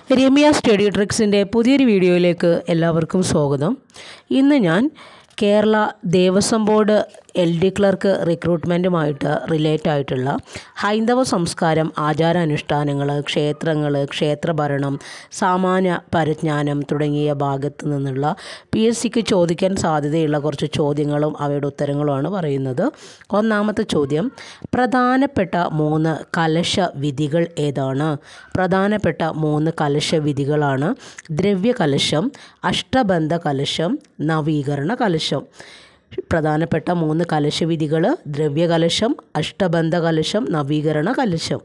Ramya study ട്രിക്സിൻ്റെ പുതിയൊരു വീഡിയോയിലേക്ക് എല്ലാവർക്കും സ്വാഗതം ഇന്ന് ഞാൻ Kerala Devaswom board L D clerk റിക്രൂട്ട്മെൻറ്റുമായിട്ട് റിലേറ്റ് ആയിട്ടുള്ള ഹൈന്ദവ സംസ്കാരം ആചാരാനുഷ്ഠാനങ്ങൾ ക്ഷേത്രങ്ങൾ ക്ഷേത്രഭരണം സാമാന്യ പരിജ്ഞാനം തുടങ്ങിയ ഭാഗത്ത് നിന്നുള്ള പി എസ് സിക്ക് ചോദിക്കാൻ സാധ്യതയുള്ള കുറച്ച് ചോദ്യങ്ങളും അവയുടെ ഉത്തരങ്ങളുമാണ് പറയുന്നത് ഒന്നാമത്തെ ചോദ്യം പ്രധാനപ്പെട്ട മൂന്ന് കലശ വിധികൾ ഏതാണ് പ്രധാനപ്പെട്ട മൂന്ന് കലശ വിധികളാണ് ദ്രവ്യകലശം അഷ്ടബന്ധ കലശം നവീകരണ കലശം പ്രധാനപ്പെട്ട മൂന്ന് കലശവിധികൾ ദ്രവ്യകലശം അഷ്ടബന്ധ കലശം നവീകരണ കലശം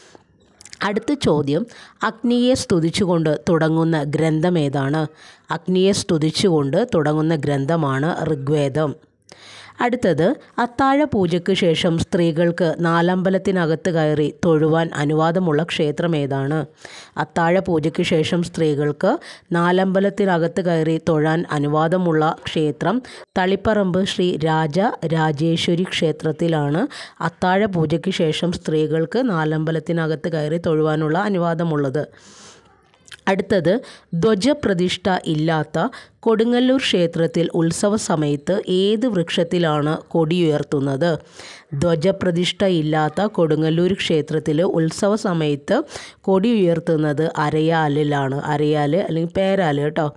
അടുത്ത ചോദ്യം അഗ്നിയെ സ്തുതിച്ചുകൊണ്ട് തുടങ്ങുന്ന ഗ്രന്ഥം ഏതാണ് അഗ്നിയെ സ്തുതിച്ചുകൊണ്ട് തുടങ്ങുന്ന ഗ്രന്ഥമാണ് ഋഗ്വേദം അടുത്തത് അത്താഴ പൂജയ്ക്ക് ശേഷം സ്ത്രീകൾക്ക് നാലമ്പലത്തിനകത്ത് കയറി തൊഴുവാൻ അനുവാദമുള്ള ക്ഷേത്രം ഏതാണ് അത്താഴ പൂജയ്ക്ക് ശേഷം സ്ത്രീകൾക്ക് നാലമ്പലത്തിനകത്ത് കയറി തൊഴാൻ അനുവാദമുള്ള ക്ഷേത്രം തളിപ്പറമ്പ് ശ്രീ രാജ രാജേശ്വരി ക്ഷേത്രത്തിലാണ് അത്താഴ പൂജയ്ക്ക് ശേഷം സ്ത്രീകൾക്ക് നാലമ്പലത്തിനകത്ത് കയറി തൊഴുവാനുള്ള അനുവാദമുള്ളത് അടുത്തത് ധ്വജപ്രതിഷ്ഠ ഇല്ലാത്ത കൊടുങ്ങല്ലൂർ ക്ഷേത്രത്തിൽ ഉത്സവ സമയത്ത് ഏത് വൃക്ഷത്തിലാണ് കൊടിയുയർത്തുന്നത് ധ്വജപ്രതിഷ്ഠ ഇല്ലാത്ത കൊടുങ്ങല്ലൂർ ക്ഷേത്രത്തിൽ ഉത്സവ സമയത്ത് കൊടി ഉയർത്തുന്നത് അരയാലിലാണ് അരയാല് അല്ലെങ്കിൽ പേരാല് കേട്ടോ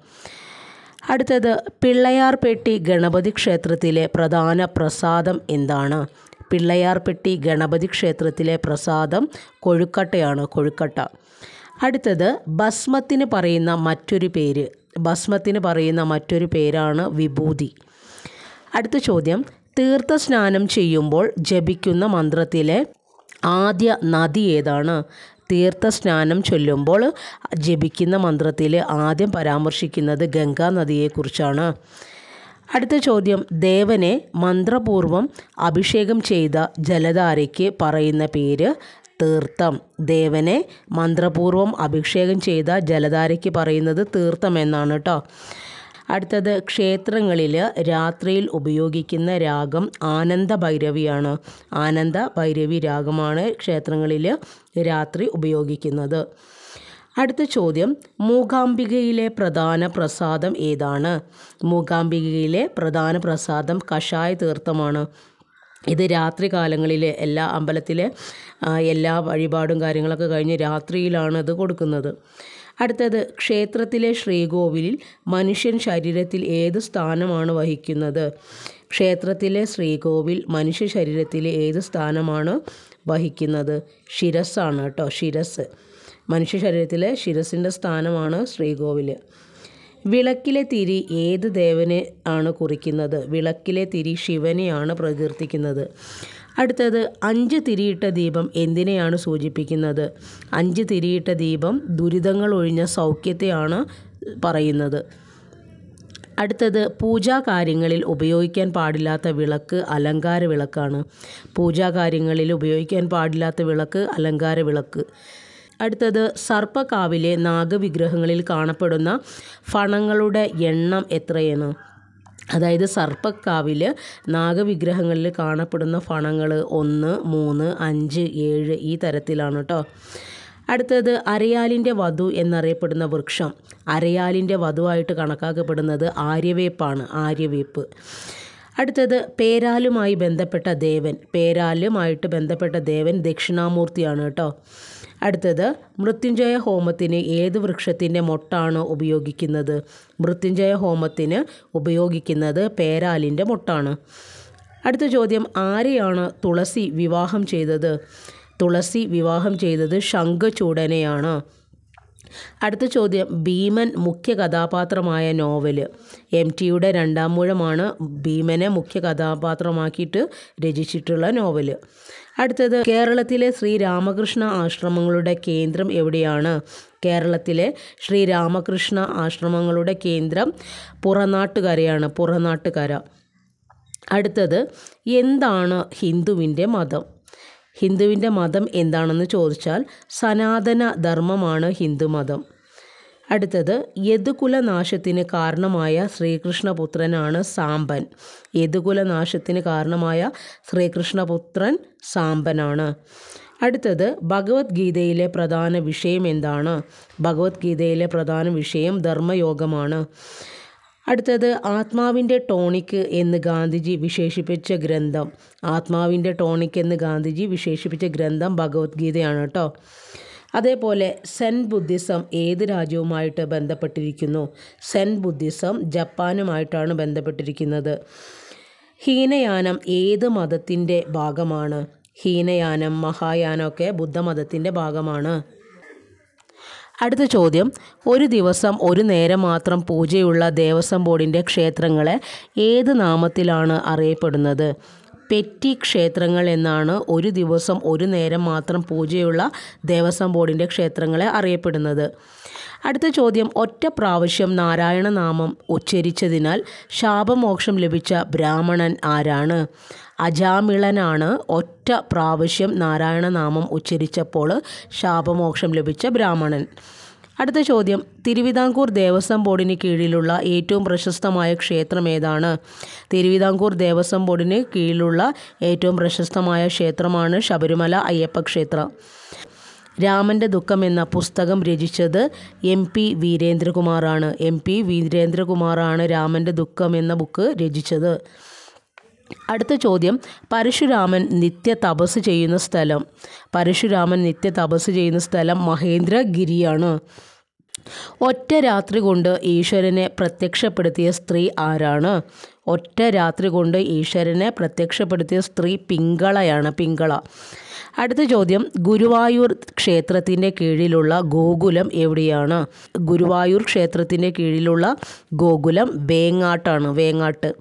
അടുത്തത് പിള്ളയാർപെട്ടി ഗണപതി ക്ഷേത്രത്തിലെ പ്രധാന പ്രസാദം എന്താണ് പിള്ളയാർപെട്ടി ഗണപതി ക്ഷേത്രത്തിലെ പ്രസാദം കൊഴുക്കട്ടയാണ് കൊഴുക്കട്ട അടുത്തത് ഭസ്മത്തിന് പറയുന്ന മറ്റൊരു പേര് ഭസ്മത്തിന് പറയുന്ന മറ്റൊരു പേരാണ് വിഭൂതി അടുത്ത ചോദ്യം തീർത്ഥസ്നാനം ചെയ്യുമ്പോൾ ജപിക്കുന്ന മന്ത്രത്തിലെ ആദ്യ നദി ഏതാണ് തീർത്ഥസ്നാനം ചൊല്ലുമ്പോൾ ജപിക്കുന്ന മന്ത്രത്തിൽ ആദ്യം പരാമർശിക്കുന്നത് ഗംഗാ നദിയെക്കുറിച്ചാണ് അടുത്ത ചോദ്യം ദേവനെ മന്ത്രപൂർവം അഭിഷേകം ചെയ്ത ജലധാരയ്ക്ക് പറയുന്ന പേര് തീർത്ഥം ദേവനെ മന്ത്രപൂർവം അഭിഷേകം ചെയ്ത ജലധാരയ്ക്ക് പറയുന്നത് തീർത്ഥം എന്നാണ് കേട്ടോ അടുത്തത് ക്ഷേത്രങ്ങളിൽ രാത്രിയിൽ ഉപയോഗിക്കുന്ന രാഗം ആനന്ദ ഭൈരവിയാണ് ആനന്ദ ഭൈരവി രാഗമാണ് ക്ഷേത്രങ്ങളിൽ രാത്രി ഉപയോഗിക്കുന്നത് അടുത്ത ചോദ്യം മൂകാംബികയിലെ പ്രധാന പ്രസാദം ഏതാണ് മൂകാംബികയിലെ പ്രധാന പ്രസാദം കഷായ തീർത്ഥമാണ് ഇത് രാത്രി കാലങ്ങളിൽ എല്ലാ അമ്പലത്തിലെ എല്ലാ വഴിപാടും കാര്യങ്ങളൊക്കെ കഴിഞ്ഞ് രാത്രിയിലാണ് ഇത് കൊടുക്കുന്നത് അടുത്തത് ക്ഷേത്രത്തിലെ ശ്രീകോവിലിൽ മനുഷ്യൻ ശരീരത്തിൽ ഏത് സ്ഥാനമാണ് വഹിക്കുന്നത് ക്ഷേത്രത്തിലെ ശ്രീകോവിൽ മനുഷ്യ ശരീരത്തിൽ ഏത് സ്ഥാനമാണ് വഹിക്കുന്നത് ശിരസ്സാണ് കേട്ടോ ശിരസ് മനുഷ്യ ശരീരത്തിലെ ശിരസിൻ്റെ സ്ഥാനമാണ് ശ്രീകോവിൽ വിളക്കിലെ തിരി ഏത് ദേവനെ ആണ് കുറിക്കുന്നത് വിളക്കിലെ തിരി ശിവനെയാണ് പ്രകീർത്തിക്കുന്നത് അടുത്തത് അഞ്ച് തിരിയിട്ട ദീപം എന്തിനെയാണ് സൂചിപ്പിക്കുന്നത് അഞ്ച് തിരിയിട്ട ദീപം ദുരിതങ്ങൾ ഒഴിഞ്ഞ സൗഖ്യത്തെയാണ് പറയുന്നത് അടുത്തത് പൂജാ കാര്യങ്ങളിൽ ഉപയോഗിക്കാൻ പാടില്ലാത്ത വിളക്ക് അലങ്കാര വിളക്കാണ് പൂജാ കാര്യങ്ങളിൽ ഉപയോഗിക്കാൻ പാടില്ലാത്ത വിളക്ക് അലങ്കാര വിളക്ക് അടുത്തത് സർപ്പക്കാവിലെ നാഗവിഗ്രഹങ്ങളിൽ കാണപ്പെടുന്ന ഫണങ്ങളുടെ എണ്ണം എത്രയാണ് അതായത് സർപ്പക്കാവിൽ നാഗവിഗ്രഹങ്ങളിൽ കാണപ്പെടുന്ന ഫണങ്ങൾ ഒന്ന് മൂന്ന് അഞ്ച് ഏഴ് ഈ തരത്തിലാണ് കേട്ടോ അടുത്തത് അരയാലിൻ്റെ വധു എന്നറിയപ്പെടുന്ന വൃക്ഷം അരയാലിൻ്റെ വധുവായിട്ട് കണക്കാക്കപ്പെടുന്നത് ആര്യവേപ്പാണ് ആര്യവേപ്പ് അടുത്തത് പേരാലുമായി ബന്ധപ്പെട്ട ദേവൻ പേരാലുമായിട്ട് ബന്ധപ്പെട്ട ദേവൻ ദക്ഷിണാമൂർത്തിയാണ് കേട്ടോ അടുത്തത് മൃത്യുഞ്ജയ ഹോമത്തിന് ഏത് വൃക്ഷത്തിൻ്റെ മൊട്ടാണ് ഉപയോഗിക്കുന്നത് മൃത്യുഞ്ജയ ഹോമത്തിന് ഉപയോഗിക്കുന്നത് പേരാലിൻ്റെ മൊട്ടാണ് അടുത്ത ചോദ്യം ആരെയാണ് തുളസി വിവാഹം ചെയ്തത് തുളസി വിവാഹം ചെയ്തത് ശംഖചൂടനെയാണ് അടുത്ത ചോദ്യം ഭീമൻ മുഖ്യ കഥാപാത്രമായ നോവൽ എം ടിയുടെ രണ്ടാം മൂഴമാണ് ഭീമനെ മുഖ്യ കഥാപാത്രമാക്കിയിട്ട് രചിച്ചിട്ടുള്ള നോവൽ അടുത്തത് കേരളത്തിലെ ശ്രീരാമകൃഷ്ണ ആശ്രമങ്ങളുടെ കേന്ദ്രം എവിടെയാണ് കേരളത്തിലെ ശ്രീരാമകൃഷ്ണ ആശ്രമങ്ങളുടെ കേന്ദ്രം പുറനാട്ടുകരയാണ് പുറനാട്ടുകര അടുത്തത് എന്താണ് ഹിന്ദുവിൻ്റെ മതം ഹിന്ദുവിൻ്റെ മതം എന്താണെന്ന് ചോദിച്ചാൽ സനാതന ധർമ്മമാണ് ഹിന്ദുമതം അടുത്തത് യദുകുലനാശത്തിന് കാരണമായ ശ്രീകൃഷ്ണപുത്രനാണ് സാമ്പൻ യദുകുലനാശത്തിന് കാരണമായ ശ്രീകൃഷ്ണപുത്രൻ സാമ്പനാണ് അടുത്തത് ഭഗവത്ഗീതയിലെ പ്രധാന വിഷയം എന്താണ് ഭഗവത്ഗീതയിലെ പ്രധാന വിഷയം ധർമ്മയോഗമാണ് അടുത്തത് ആത്മാവിൻ്റെ ടോണിക് എന്ന് ഗാന്ധിജി വിശേഷിപ്പിച്ച ഗ്രന്ഥം ആത്മാവിൻ്റെ ടോണിക് എന്ന് ഗാന്ധിജി വിശേഷിപ്പിച്ച ഗ്രന്ഥം ഭഗവത്ഗീതയാണ് കേട്ടോ അതേപോലെ സെൻ ബുദ്ധിസം ഏത് രാജ്യവുമായിട്ട് ബന്ധപ്പെട്ടിരിക്കുന്നു സെൻ ബുദ്ധിസം ജപ്പാനുമായിട്ടാണ് ബന്ധപ്പെട്ടിരിക്കുന്നത് ഹീനയാനം ഏത് മതത്തിൻ്റെ ഭാഗമാണ് ഹീനയാനം മഹായാനമൊക്കെ ബുദ്ധമതത്തിൻ്റെ ഭാഗമാണ് അടുത്ത ചോദ്യം ഒരു ദിവസം ഒരു നേരം മാത്രം പൂജയുള്ള ദേവസ്വം ബോർഡിൻ്റെ ക്ഷേത്രങ്ങളെ ഏത് നാമത്തിലാണ് അറിയപ്പെടുന്നത് പെറ്റി ക്ഷേത്രങ്ങൾ എന്നാണ് ഒരു ദിവസം ഒരു നേരം മാത്രം പൂജയുള്ള ദേവസ്വം ബോർഡിൻ്റെ ക്ഷേത്രങ്ങളെ അറിയപ്പെടുന്നത് അടുത്ത ചോദ്യം ഒറ്റ പ്രാവശ്യം നാരായണ നാമം ഉച്ചരിച്ചതിനാൽ ശാപമോക്ഷം ലഭിച്ച ബ്രാഹ്മണൻ ആരാണ് അജാമിളനാണ് ഒറ്റ പ്രാവശ്യം നാരായണ നാമം ഉച്ചരിച്ചപ്പോൾ ശാപമോക്ഷം ലഭിച്ച ബ്രാഹ്മണൻ അടുത്ത ചോദ്യം തിരുവിതാംകൂർ ദേവസ്വം ബോർഡിന് കീഴിലുള്ള ഏറ്റവും പ്രശസ്തമായ ക്ഷേത്രം ഏതാണ് തിരുവിതാംകൂർ ദേവസ്വം ബോർഡിന് കീഴിലുള്ള ഏറ്റവും പ്രശസ്തമായ ക്ഷേത്രമാണ് ശബരിമല അയ്യപ്പ ക്ഷേത്രം രാമൻ്റെ ദുഃഖം എന്ന പുസ്തകം രചിച്ചത് എം പി വീരേന്ദ്രകുമാറാണ് എം പി വീരേന്ദ്രകുമാറാണ് രാമൻ്റെ ദുഃഖം എന്ന ബുക്ക് രചിച്ചത് അടുത്ത ചോദ്യം പരശുരാമൻ നിത്യ തപസ് ചെയ്യുന്ന സ്ഥലം പരശുരാമൻ നിത്യ തപസ് ചെയ്യുന്ന സ്ഥലം മഹേന്ദ്രഗിരിയാണ് ഒറ്റ രാത്രി കൊണ്ട് ഈശ്വരനെ പ്രത്യക്ഷപ്പെടുത്തിയ സ്ത്രീ ആരാണ് ഒറ്റ രാത്രി കൊണ്ട് ഈശ്വരനെ പ്രത്യക്ഷപ്പെടുത്തിയ സ്ത്രീ പിങ്കളയാണ് പിങ്കള അടുത്ത ചോദ്യം ഗുരുവായൂർ ക്ഷേത്രത്തിൻ്റെ കീഴിലുള്ള ഗോകുലം എവിടെയാണ് ഗുരുവായൂർ ക്ഷേത്രത്തിൻ്റെ കീഴിലുള്ള ഗോകുലം വേങ്ങാട്ടാണ് വേങ്ങാട്ട്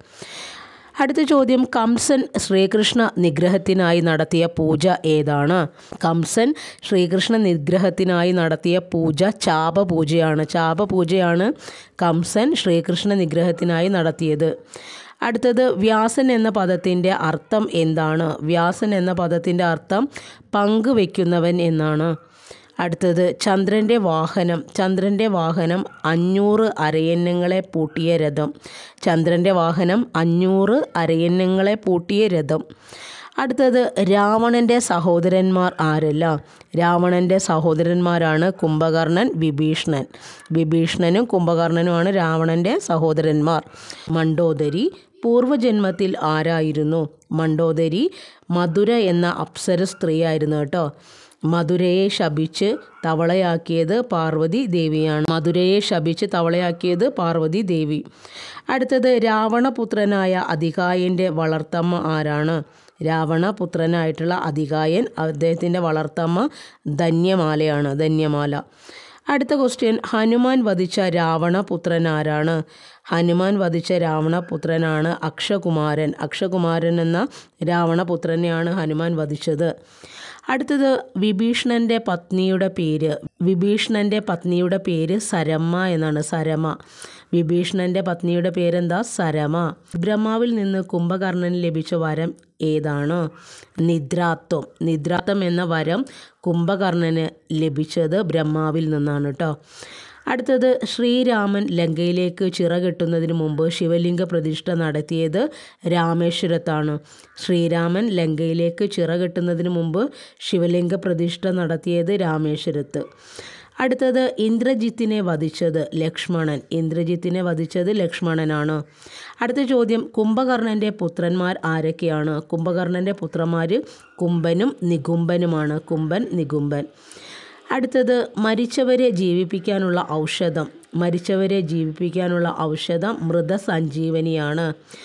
അടുത്ത ചോദ്യം കംസൻ ശ്രീകൃഷ്ണ നിഗ്രഹത്തിനായി നടത്തിയ പൂജ ഏതാണ് കംസൻ ശ്രീകൃഷ്ണ നിഗ്രഹത്തിനായി നടത്തിയ പൂജ ചാപ പൂജയാണ് ചാപ പൂജയാണ് കംസൻ ശ്രീകൃഷ്ണ നിഗ്രഹത്തിനായി നടത്തിയത് അടുത്തത് വ്യാസൻ എന്ന പദത്തിൻ്റെ അർത്ഥം എന്താണ് വ്യാസൻ എന്ന പദത്തിൻ്റെ അർത്ഥം പങ്കുവെക്കുന്നവൻ എന്നാണ് അടുത്തത് ചന്ദ്രൻ്റെ വാഹനം ചന്ദ്രൻ്റെ വാഹനം അഞ്ഞൂറ് അരയന്നങ്ങളെ പൂട്ടിയ രഥം ചന്ദ്രൻ്റെ വാഹനം അഞ്ഞൂറ് അരയന്നങ്ങളെ പൂട്ടിയ രഥം അടുത്തത് രാവണൻ്റെ സഹോദരന്മാർ ആരല്ല രാവണൻ്റെ സഹോദരന്മാരാണ് കുംഭകർണൻ വിഭീഷണൻ വിഭീഷണനും കുംഭകർണനുമാണ് രാവണൻ്റെ സഹോദരന്മാർ മണ്ടോദരി പൂർവജന്മത്തിൽ ആരായിരുന്നു മണ്ടോദരി മധുര എന്ന അപ്സര സ്ത്രീയായിരുന്നു കേട്ടോ മധുരയെ ശപിച്ച് തവളയാക്കിയത് പാർവതി ദേവിയാണ് മധുരയെ ശപിച്ച് തവളയാക്കിയത് പാർവതി ദേവി അടുത്തത് രാവണപുത്രനായ അധികായൻ്റെ വളർത്തമ്മ ആരാണ് രാവണപുത്രനായിട്ടുള്ള അധികായൻ അദ്ദേഹത്തിൻ്റെ വളർത്തമ്മ ധന്യമാലയാണ് ധന്യമാല അടുത്ത ക്വസ്റ്റ്യൻ ഹനുമാൻ വധിച്ച രാവണപുത്രൻ ആരാണ് ഹനുമാൻ വധിച്ച രാവണപുത്രനാണ് അക്ഷകുമാരൻ അക്ഷകുമാരൻ എന്ന രാവണപുത്രനെയാണ് ഹനുമാൻ വധിച്ചത് അടുത്തത് വിഭീഷണൻ്റെ പത്നിയുടെ പേര് വിഭീഷണൻ്റെ പത്നിയുടെ പേര് സരമ്മ എന്നാണ് സരമ വിഭീഷണൻ്റെ പത്നിയുടെ പേരെന്താ സരമ ബ്രഹ്മാവിൽ നിന്ന് കുംഭകർണന് ലഭിച്ച വരം ഏതാണ് നിദ്രാത്വം നിദ്രാത്വം എന്ന വരം കുംഭകർണന് ലഭിച്ചത് ബ്രഹ്മാവിൽ നിന്നാണ് കേട്ടോ അടുത്തത് ശ്രീരാമൻ ലങ്കയിലേക്ക് ചിറകെട്ടുന്നതിന് മുമ്പ് ശിവലിംഗ പ്രതിഷ്ഠ നടത്തിയത് രാമേശ്വരത്താണ് ശ്രീരാമൻ ലങ്കയിലേക്ക് ചിറകെട്ടുന്നതിന് മുമ്പ് ശിവലിംഗ പ്രതിഷ്ഠ നടത്തിയത് രാമേശ്വരത്ത് അടുത്തത് ഇന്ദ്രജിത്തിനെ വധിച്ചത് ലക്ഷ്മണൻ ഇന്ദ്രജിത്തിനെ വധിച്ചത് ലക്ഷ്മണനാണ് അടുത്ത ചോദ്യം കുംഭകർണൻ്റെ പുത്രന്മാർ ആരൊക്കെയാണ് കുംഭകർണൻ്റെ പുത്രന്മാർ കുംഭനും നികുംബനുമാണ് കുംഭൻ നികുംബൻ അടുത്തത് മരിച്ചവരെ ജീവിപ്പിക്കാനുള്ള ഔഷധം മരിച്ചവരെ ജീവിപ്പിക്കാനുള്ള ഔഷധം മൃതസഞ്ജീവനിയാണ്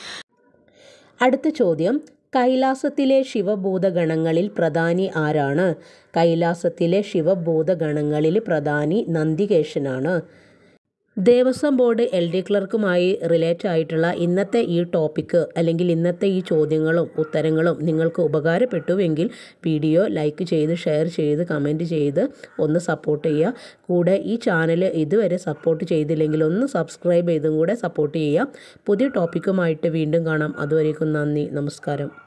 അടുത്ത ചോദ്യം കൈലാസത്തിലെ ശിവഭൂതഗണങ്ങളിൽ പ്രധാനി ആരാണ് കൈലാസത്തിലെ ശിവഭൂതഗണങ്ങളിൽ പ്രധാനി നന്ദികേശനാണ് ദേവസ്വം ബോർഡ് എൽ ഡി ക്ലർക്കുമായി റിലേറ്റ് ആയിട്ടുള്ള ഇന്നത്തെ ഈ ടോപ്പിക്ക് അല്ലെങ്കിൽ ഇന്നത്തെ ഈ ചോദ്യങ്ങളും ഉത്തരങ്ങളും നിങ്ങൾക്ക് ഉപകാരപ്പെട്ടുവെങ്കിൽ വീഡിയോ ലൈക്ക് ചെയ്ത് ഷെയർ ചെയ്ത് കമൻറ്റ് ചെയ്ത് ഒന്ന് സപ്പോർട്ട് ചെയ്യുക കൂടെ ഈ ചാനൽ ഇതുവരെ സപ്പോർട്ട് ചെയ്തില്ലെങ്കിൽ ഒന്ന് സബ്സ്ക്രൈബ് ചെയ്തും കൂടെ സപ്പോർട്ട് ചെയ്യുക പുതിയ ടോപ്പിക്കുമായിട്ട് വീണ്ടും കാണാം അതുവരേക്കും നന്ദി നമസ്കാരം